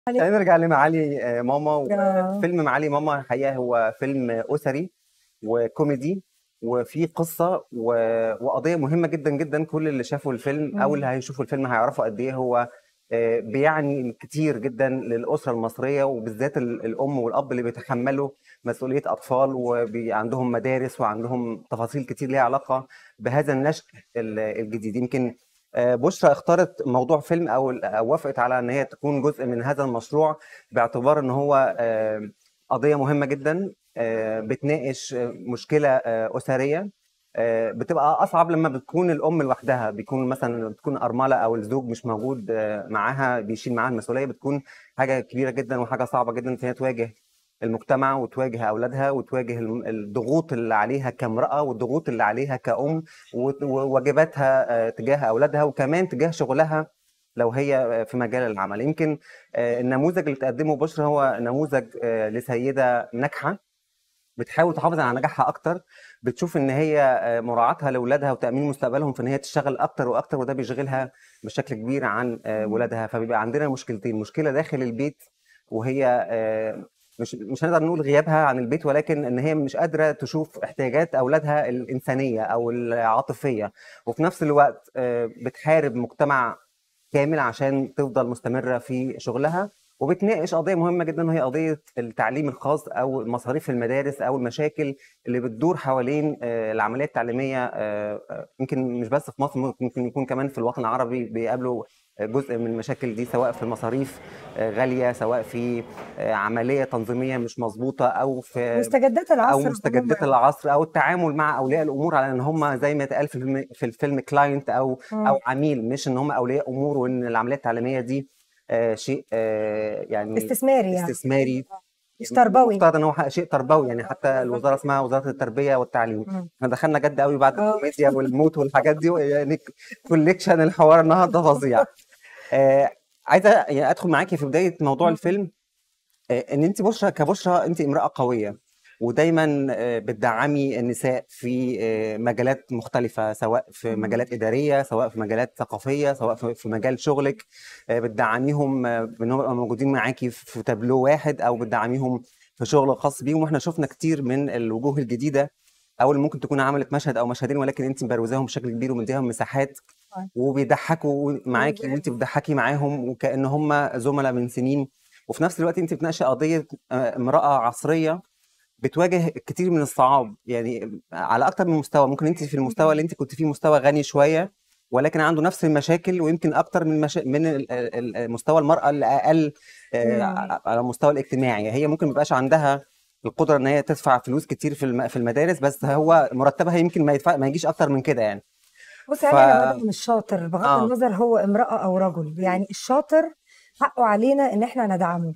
خلينا نرجع لمعالي آه، ماما آه. وفيلم معالي ماما الحقيقه هو فيلم اسري وكوميدي وفي قصه و... وقضيه مهمه جدا جدا كل اللي شافوا الفيلم او مم. اللي هيشوفوا الفيلم هيعرفوا قد ايه هو آه، بيعني كتير جدا للاسره المصريه وبالذات ال- الام والاب اللي بيتحملوا مسؤوليه اطفال وعندهم مدارس وعندهم تفاصيل كتير ليها علاقه بهذا النشء ال- الجديد يمكن آه، بشرى اختارت موضوع فيلم او أو وافقت على ان هي تكون جزء من هذا المشروع باعتبار ان هو آه، قضيه مهمه جدا آه، بتناقش آه، مشكله آه، اسريه آه، بتبقى اصعب لما بتكون الام لوحدها بيكون مثلا لما بتكون ارمله او الزوج مش موجود آه، معاها بيشيل معاها المسؤوليه بتكون حاجه كبيره جدا وحاجه صعبه جدا في هي تواجه المجتمع وتواجه اولادها وتواجه الم- الضغوط اللي عليها كامراه والضغوط اللي عليها كأم وت- وواجباتها آه، تجاه اولادها وكمان تجاه شغلها لو هي آه، في مجال العمل يمكن آه، النموذج اللي تقدمه بشرى هو نموذج آه، لسيده ناجحه بتحاول تحافظ على نجاحها اكتر بتشوف ان هي آه، مراعاتها لاولادها وتامين مستقبلهم في ان هي تشتغل اكتر واكتر وده بيشغلها بشكل كبير عن آه، ولادها فبيبقى عندنا مشكلتين مشكله داخل البيت وهي آه، مش مش هنقدر نقول غيابها عن البيت ولكن ان هي مش قادره تشوف احتياجات اولادها الانسانيه او العاطفيه وفي نفس الوقت آه، بتحارب مجتمع كامل عشان تفضل مستمره في شغلها وبتناقش قضيه مهمه جدا وهي قضيه التعليم الخاص او مصاريف المدارس او المشاكل اللي بتدور حوالين آه، العمليه التعليميه آه، آه، يمكن مش بس في مصر ممكن يكون كمان في الوطن العربي بيقابلوا جزء من المشاكل دي سواء في المصاريف آه، غاليه سواء في آه، عمليه تنظيميه مش مظبوطه او في مستجدات العصر او مستجدات عموماً. العصر او التعامل مع اولياء الامور على ان هم زي ما اتقال في الفيلم في الفيلم كلاينت او مم. او عميل مش ان هم اولياء امور وان العمليه التعليميه دي آه، شيء آه، يعني استثماري يعني استثماري مش تربوي مفترض ان هو شيء تربوي يعني حتى الوزاره اسمها وزاره التربيه والتعليم مم. احنا دخلنا جد قوي بعد آه. الكوميديا والموت والحاجات دي يعني كوليكشن الحوار النهارده فظيع آه، عايزه يعني ادخل معاكي في بدايه موضوع مم. الفيلم آه، ان انت بشرى كبشرى انت امراه قويه ودايما آه، بتدعمي النساء في آه، مجالات مختلفه سواء في مم. مجالات اداريه سواء في مجالات ثقافيه سواء في في مجال شغلك آه، بتدعميهم آه، بان هم يبقوا موجودين معاكي في تابلو واحد او بتدعميهم في شغل خاص بيهم واحنا شفنا كتير من الوجوه الجديده او اللي ممكن تكون عملت مشهد او مشهدين ولكن انت مبروزاهم بشكل كبير ومديهم مساحات طيب. وبيضحكوا معاكي وانت بتضحكي معاهم وكأن هم زملاء من سنين وفي نفس الوقت انت بتناقشي قضيه آه، امراه عصريه بتواجه كتير من الصعاب يعني على اكتر من مستوى ممكن انت في المستوى اللي انت كنت فيه مستوى غني شويه ولكن عنده نفس المشاكل ويمكن اكتر من مشا... من ال- ال- ال- مستوى المراه اللي اقل آه، مم. على المستوى الاجتماعي هي ممكن ما يبقاش عندها القدره ان هي تدفع فلوس كتير في الم... في المدارس بس هو مرتبها يمكن ما يدفع ما يجيش اكتر من كده يعني بص ف- انا انا بدعم الشاطر بغض آه. النظر هو امراه او رجل يعني الشاطر حقه علينا ان احنا ندعمه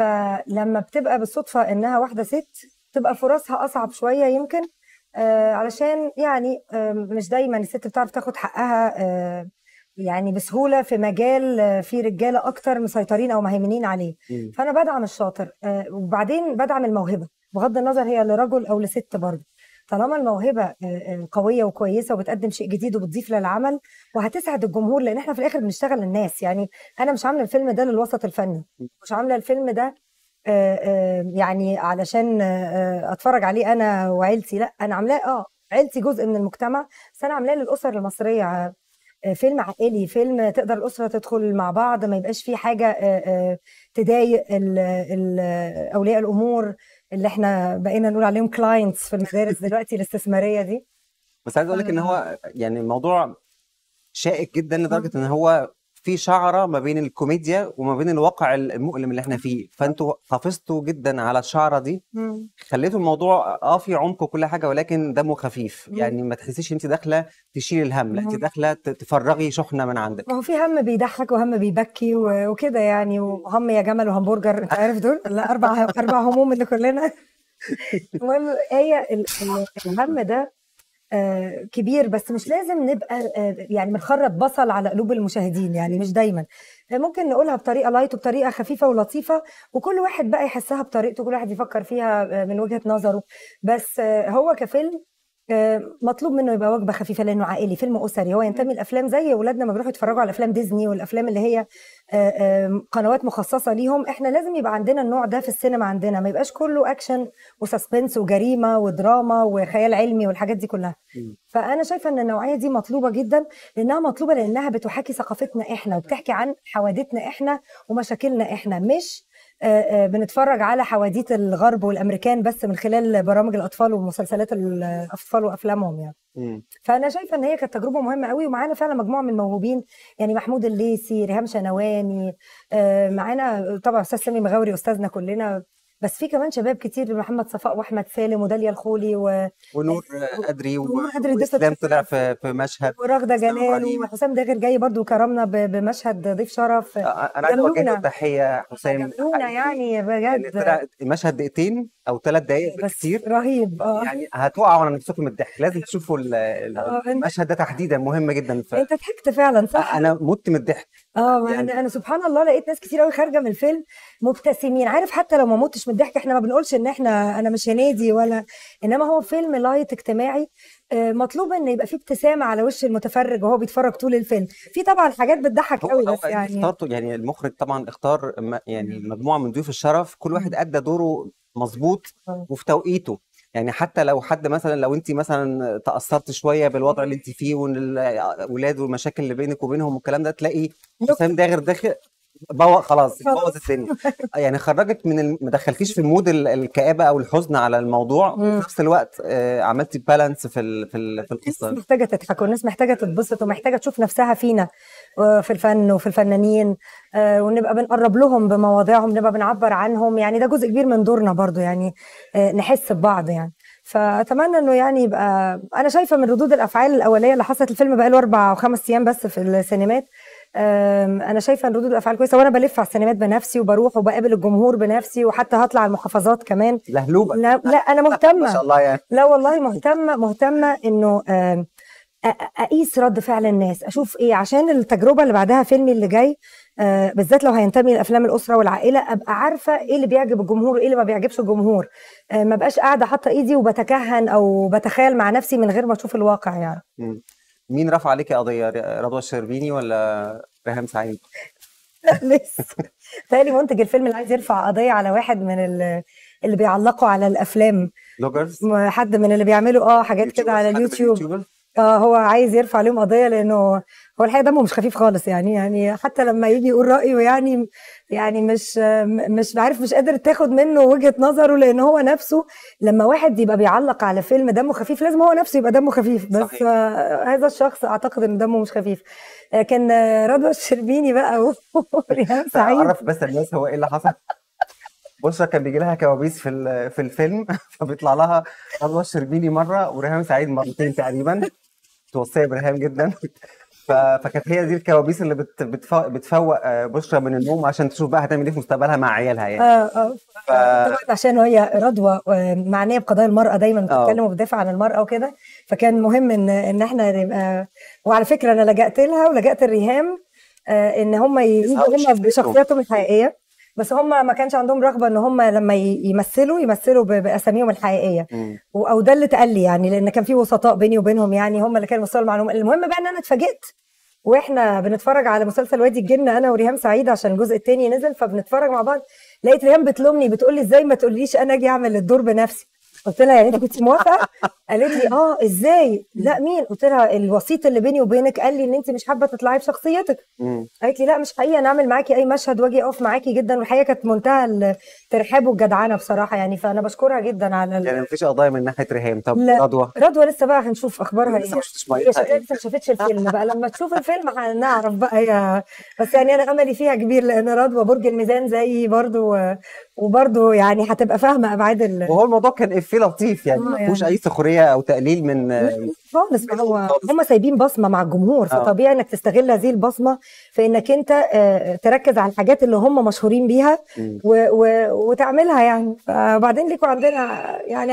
فلما بتبقى بالصدفه انها واحده ست تبقى فرصها اصعب شويه يمكن آه علشان يعني آه مش دايما الست بتعرف تاخد حقها آه يعني بسهوله في مجال آه فيه رجاله اكتر مسيطرين او مهيمنين عليه مم. فانا بدعم الشاطر آه، وبعدين بدعم الموهبه بغض النظر هي لرجل او لست برضه طالما الموهبه آه، آه، قويه وكويسه وبتقدم شيء جديد وبتضيف للعمل وهتسعد الجمهور لان احنا في الاخر بنشتغل للناس يعني انا مش عامله الفيلم ده للوسط الفني مش عامله الفيلم ده آه، آه، يعني علشان آه، آه، اتفرج عليه انا وعيلتي لا انا عاملاه اه عيلتي جزء من المجتمع بس انا عاملاه للاسر المصريه آه، آه، فيلم عائلي فيلم تقدر الاسره تدخل مع بعض ما يبقاش فيه حاجه آه، آه، تضايق ال- ال- اولياء الامور اللي احنا بقينا نقول عليهم كلاينتس في المدارس دلوقتي الاستثماريه دي بس عايز اقول لك ان هو يعني الموضوع شائك جدا لدرجه ان هو في شعره ما بين الكوميديا وما بين الواقع المؤلم اللي احنا فيه فانتوا حافظتوا جدا على الشعره دي مم. خليتوا الموضوع اه في عمق وكل حاجه ولكن دمه خفيف مم. يعني ما تحسيش انت داخله تشيل الهم لا انت مم. داخله ت- تفرغي شحنه من عندك ما هو في هم بيضحك وهم بيبكي و- وكده يعني وهم يا جمل وهمبرجر انت عارف دول لا اربع اربع هموم اللي كلنا المهم هي ال- ال- الهم ده آه، كبير بس مش لازم نبقى آه، يعني بنخرب بصل على قلوب المشاهدين يعني مش دايما آه، ممكن نقولها بطريقه لايت وبطريقه خفيفه ولطيفه وكل واحد بقى يحسها بطريقته كل واحد يفكر فيها آه، من وجهه نظره بس آه، هو كفيلم آه، مطلوب منه يبقى وجبه خفيفه لانه عائلي فيلم اسري هو ينتمي الافلام زي اولادنا ما بيروحوا يتفرجوا على افلام ديزني والافلام اللي هي آه، آه، قنوات مخصصه ليهم احنا لازم يبقى عندنا النوع ده في السينما عندنا ما يبقاش كله اكشن وسسبنس وجريمه ودراما وخيال علمي والحاجات دي كلها مم. فانا شايفه ان النوعيه دي مطلوبه جدا لانها مطلوبه لانها بتحاكي ثقافتنا احنا وبتحكي عن حوادثنا احنا ومشاكلنا احنا مش آه، آه، بنتفرج على حواديت الغرب والامريكان بس من خلال برامج الاطفال ومسلسلات الاطفال وافلامهم يعني مم. فانا شايفه ان هي كانت تجربه مهمه قوي ومعانا فعلا مجموعه من الموهوبين يعني محمود الليثي ريهام شنواني آه، معانا طبعا استاذ سامي مغاوري استاذنا كلنا بس في كمان شباب كتير محمد صفاء واحمد سالم وداليا الخولي و- ونور ادري و- ونور أدري ضيفة واسلام في- طلع في في مشهد ورغده حسام جلال إبراهيم. وحسام داغر جاي برضو كرمنا ب- بمشهد ضيف شرف انا عايز اوجه له جملونا تحيه حسام جملونا يعني يعني بجد طلع مشهد دقيقتين او ثلاث دقائق بس بالكثير رهيب اه يعني هتقعوا على نفسكم من الضحك لازم تشوفوا ال- ال- آه، أنت- المشهد ده تحديدا مهم جدا ف... انت ضحكت فعلا صح انا مت من الضحك اه ما يعني- انا انا سبحان الله لقيت ناس كتير قوي خارجه من الفيلم مبتسمين عارف حتى لو ما متش من الضحك احنا ما بنقولش ان احنا انا مش هنادي ولا انما هو فيلم لايت اجتماعي آه، مطلوب ان يبقى فيه ابتسامه على وش المتفرج وهو بيتفرج طول الفيلم في طبعا حاجات بتضحك هو قوي هو بس انت يعني اخترته يعني المخرج طبعا اختار م- يعني مجموعه من ضيوف الشرف كل واحد مم. ادى دوره مظبوط آه. وفي توقيته يعني حتى لو حد مثلا لو انت مثلا تاثرت شويه بالوضع اللي انت فيه وان الاولاد والمشاكل اللي بينك وبينهم والكلام ده تلاقي حسام داغر داخل بوق خلاص خلاص. بوظ الدنيا يعني خرجك من ال... ما دخلكيش في المود ال- الكآبه او الحزن على الموضوع مم. وفي نفس الوقت آه، عملتي بالانس في ال... في ال... في الناس القصه محتاجه تضحك والناس محتاجه تتبسط ومحتاجه تشوف نفسها فينا آه، في الفن وفي الفنانين آه، ونبقى بنقرب لهم بمواضيعهم نبقى بنعبر عنهم يعني ده جزء كبير من دورنا برضو يعني آه، نحس ببعض يعني فاتمنى انه يعني يبقى انا شايفه من ردود الافعال الاوليه اللي حصلت الفيلم بقى له اربع او خمس ايام بس في السينمات آم، انا شايفه ان ردود الافعال كويسه وانا بلف على السينمات بنفسي وبروح وبقابل الجمهور بنفسي وحتى هطلع المحافظات كمان لهلوبه لا, لا انا ما مهتمه شاء الله يعني لا والله مهتمه مهتمه انه آم، أ- أ- اقيس رد فعل الناس اشوف ايه عشان التجربه اللي بعدها فيلمي اللي جاي آه، بالذات لو هينتمي لافلام الاسره والعائله ابقى عارفه ايه اللي بيعجب الجمهور وايه اللي ما بيعجبش الجمهور آه، ما بقاش قاعده حاطه ايدي وبتكهن او بتخيل مع نفسي من غير ما اشوف الواقع يعني مم. مين رفع عليكي قضيه رضوى الشربيني ولا ريهام سعيد لسه تالي منتج الفيلم اللي عايز يرفع قضيه على واحد من ال- اللي بيعلقوا على الافلام لوجرز م- حد من اللي بيعملوا اه حاجات كده على اليوتيوب اليوتيوب اه هو عايز يرفع عليهم قضيه لانه هو الحقيقه دمه مش خفيف خالص يعني يعني حتى لما يجي يقول رايه يعني يعني مش م- مش عارف مش قادر تاخد منه وجهه نظره لان هو نفسه لما واحد يبقى بيعلق على فيلم دمه خفيف لازم هو نفسه يبقى دمه خفيف بس صحيح. آه هذا الشخص اعتقد ان دمه مش خفيف آه كان آه، رضوى الشربيني بقى وريهام سعيد اعرف بس الناس هو ايه اللي حصل بشرى كان بيجي لها كوابيس في ال- في الفيلم فبيطلع لها رضوى الشربيني مره وريهام سعيد مرتين تقريبا توصيه بريهام جدا ف- فكانت هي دي الكوابيس اللي بت بتفوق, بتفوق آه، بشرى من النوم عشان تشوف بقى هتعمل ايه في مستقبلها مع عيالها يعني اه اه ف... طبعا عشان هي رضوى آه، معنيه بقضايا المراه دايما بتتكلم وبتدافع عن المراه وكده فكان مهم ان ان احنا نبقى وعلى فكره انا لجأت لها ولجأت لريهام آه، ان هم يجوا يظهروا هم بشخصيتهم. بشخصياتهم الحقيقيه بس هم ما كانش عندهم رغبه ان هم لما ي- يمثلوا يمثلوا ب- باساميهم الحقيقيه مم. و- او ده اللي اتقال لي يعني لان كان في وسطاء بيني وبينهم يعني هم اللي كانوا وصلوا المعلومه المهم بقى ان انا اتفاجئت واحنا بنتفرج على مسلسل وادي الجن انا وريهام سعيد عشان الجزء الثاني نزل فبنتفرج مع بعض لقيت ريهام بتلومني بتقول لي ازاي ما تقوليش انا اجي اعمل الدور بنفسي قلت لها يعني انت كنت موافقه قالت لي اه ازاي لا مين قلت لها الوسيط اللي بيني وبينك قال لي ان انت مش حابه تطلعي بشخصيتك مم. قالت لي لا مش حقيقه انا اعمل معاكي اي مشهد واجي اقف معاكي جدا والحقيقه كانت منتهى الترحاب والجدعنه بصراحه يعني فانا بشكرها جدا على ال... يعني مفيش قضايا من ناحيه ريهام طب لا. رضوى رضوى لسه بقى هنشوف اخبارها لسه ايه ما شفتش هي ميتها شكلها ايه لسه ما شافتش الفيلم بقى لما تشوف الفيلم هنعرف بقى هي بس يعني انا املي فيها كبير لان رضوى برج الميزان زيي برضو وبرضو يعني هتبقى فاهمه ابعاد ال وهو الموضوع كان افيه لطيف يعني آه ما فيهوش يعني. اي سخريه او تقليل من خالص ما هو خالص. هم سايبين بصمه مع الجمهور آه. فطبيعي انك تستغل هذه البصمه في انك انت آه، تركز على الحاجات اللي هم مشهورين بيها مم. و و وتعملها يعني فبعدين ليكوا عندنا يعني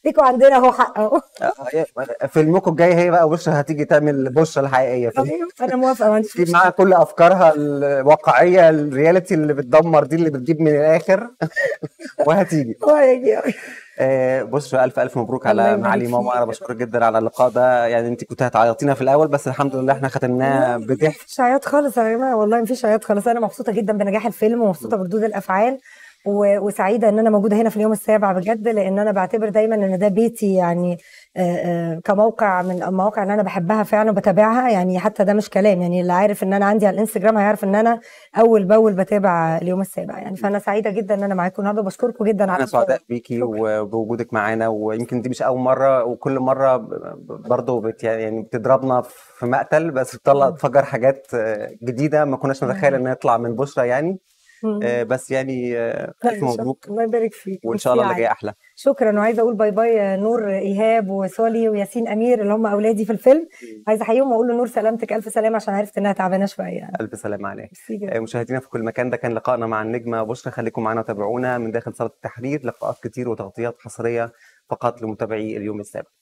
ليكوا عندنا اهو حق اهو آه، فيلمكم الجاي هي بقى بشرى هتيجي تعمل بشرى الحقيقيه في أيوة، انا موافقه ما عنديش تجيب مشكله معاها كل افكارها الواقعيه الرياليتي اللي بتدمر دي اللي بتجيب من الاخر وهتيجي وهيجي آه، بص الف الف مبروك الله على يبارك معالي ماما فيك. انا بشكرك جدا على اللقاء ده يعني انت كنت هتعيطينا في الاول بس الحمد لله احنا ختمناه بضحك مفيش عياط خالص يا جماعه والله مفيش عياط خالص انا مبسوطه جدا بنجاح الفيلم ومبسوطه بردود الافعال و- وسعيده ان انا موجوده هنا في اليوم السابع بجد لان انا بعتبر دايما ان ده بيتي يعني آه، آه، كموقع من المواقع اللي انا بحبها فعلا وبتابعها يعني حتى ده مش كلام يعني اللي عارف ان انا عندي على الانستجرام هيعرف ان انا اول باول بتابع اليوم السابع يعني فانا سعيده جدا ان انا معاكم النهارده وبشكركم جدا على احنا سعداء الفرصة. بيكي شكراً. وبوجودك معانا ويمكن دي مش اول مره وكل مره ب- ب- برضه بت يعني بتضربنا في مقتل بس بتطلع مم. تفجر حاجات آه، جديده ما كناش نتخيل انها تطلع من بشرى يعني مم. آه، بس يعني آه، لا، الف إن شاء- مبروك الله يبارك فيك وان شاء الله اللي ميرسي جاي احلى شكرا وعايزه اقول باي باي نور ايهاب وسولي وياسين امير اللي هم اولادي في الفيلم عايزه احييهم واقول لنور سلامتك الف سلامه عشان عرفت انها تعبانه شويه يعني الف سلامه عليك ميرسي جدا. آه، مشاهدينا في كل مكان ده كان لقائنا مع النجمه بشرى خليكم معنا وتابعونا من داخل صاله التحرير لقاءات كتير وتغطيات حصريه فقط لمتابعي اليوم السابع